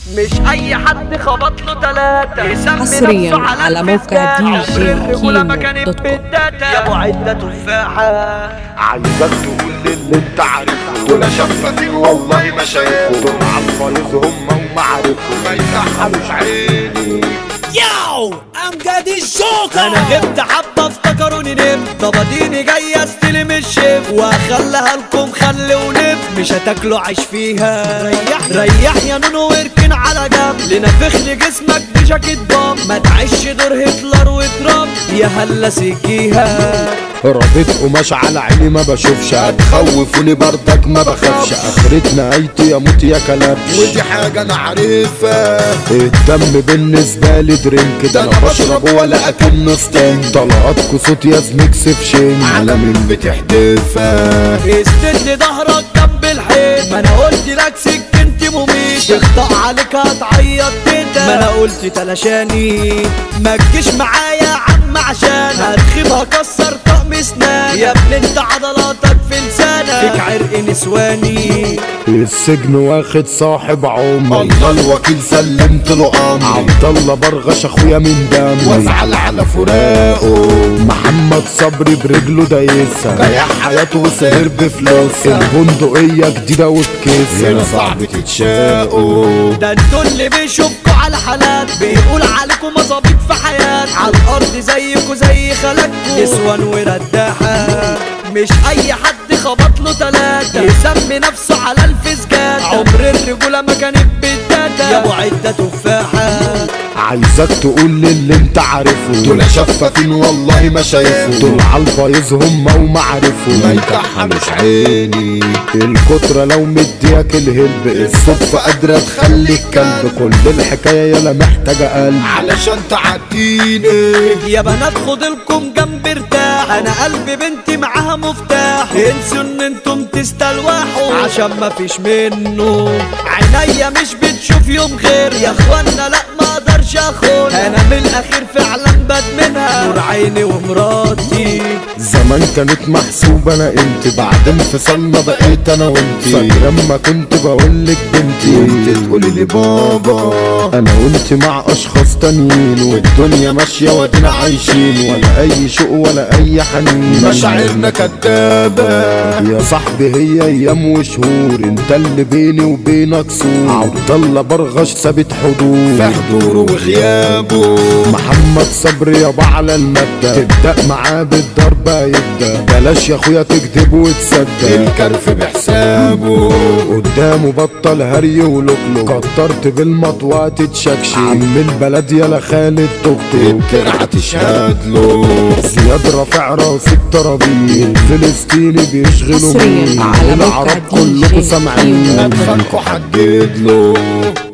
مش اي حد خبط له تلاتة يسمي حصرياً نفسه على على موقع الفيسبات. دي جي الرجولة ما كيمو كانت دوت كوم. بالداتا يا ابو عدة تفاحة عايزك تقول للي انت عارفه دول شفافين والله ما شايفهم دول على الفايز هم ومعارفهم ما يزعلوش عيني ياو امجد الجوكر انا غبت حبة افتكروني نمت طب اديني جاي استلم الشيف واخليها لكم خل ولف مش هتاكلوا عيش فيها ريح ريح يا نونو واركن على جنب لنفخ لي جسمك بجاكيت بام ما تعيش دور هتلر وترامب يا هلا سيكيها رابط قماش على عيني ما بشوفش هتخوفوني بردك ما بخافش اخرتنا ايتي اموت يا كلبش ودي حاجة انا عارفها الدم بالنسبة لي درينك ده انا بشرب ولا اكنه ستانك طلقاتكوا صوت يا زميكس في شين على مين بتحدفها استد ظهرك جنب الحيط ما انا قلت لك سكنتي مميت تخطأ عليك هتعيط تدا ما انا قلت تلاشاني ما تجيش معايا يا عم عشان هتخيب هكسر طقم اسنان يا ابني انت عضلاتك في لسانك فيك عرق نسواني السجن واخد صاحب عمري الله الوكيل سلمت له امري عبد الله برغش اخويا من دم وازعل على فراقه محمد صبري برجله دايسها ضيع حياته وسهر بفلوسها البندقية جديدة وبكيسها هنا صعب تتشاقوا ده انتوا اللي بيشوفكوا على حالات بيقول عليكم مظابيط في حياة على الارض زيكوا زي خلقكوا نسوان ورداحة مش اي حد خبط له تلاتة يسمي نفسه على الفسجات عمر الرجولة ما كانت بالداتا يا ابو عدة تفاحة عايزك تقول للي انت عارفه دول شفافين والله ما شايفه دول على البايظ هم ومعارفه ما يكحمش عيني الكترة لو مدياك الهلب الصدفة قادرة تخلي الكلب كل الحكاية يلا محتاجة قلب علشان تعديني يا بنات خدلكم جنب ارتاح انا قلبي بنتي معاها مفتاح انسوا ان انتم تستلوحوا عشان ما فيش منه عينيا مش بتشوف يوم غير يا اخوانا لا ما اقدرش اخون انا من الاخير فعلا بدمنها نور عيني ومراتي زمان كانت محسوبة انا انت بعد انفصالنا بقيت انا وانت فاكرة اما كنت بقولك بنتي وانت تقولي لي بابا انا وانت مع اشخاص تانيين والدنيا ماشية وادينا عايشين ولا اي شوق ولا اي حنين مشاعرنا كدابة يا صاحبي هي ايام وشهور انت اللي بيني وبينك سور عبد الله برغش ثابت حضور في حضوره وغيابه محمد صبري يابا على المادة تبدأ معاه بالضربة يبدأ بلاش يا اخويا تكذب وتصدق الكرف بحسابه قدامه بطل هري ولوكلو كترت بالمطوة تتشكشي عم البلد يلا خالد توكتو الترعة تشهد له زياد رافع راس الترابيز الفلسطيني بيشغلوا حصرياً بيه على موقع العرب دي جي كلكم سامعين كيمو. ادخلكوا حدد له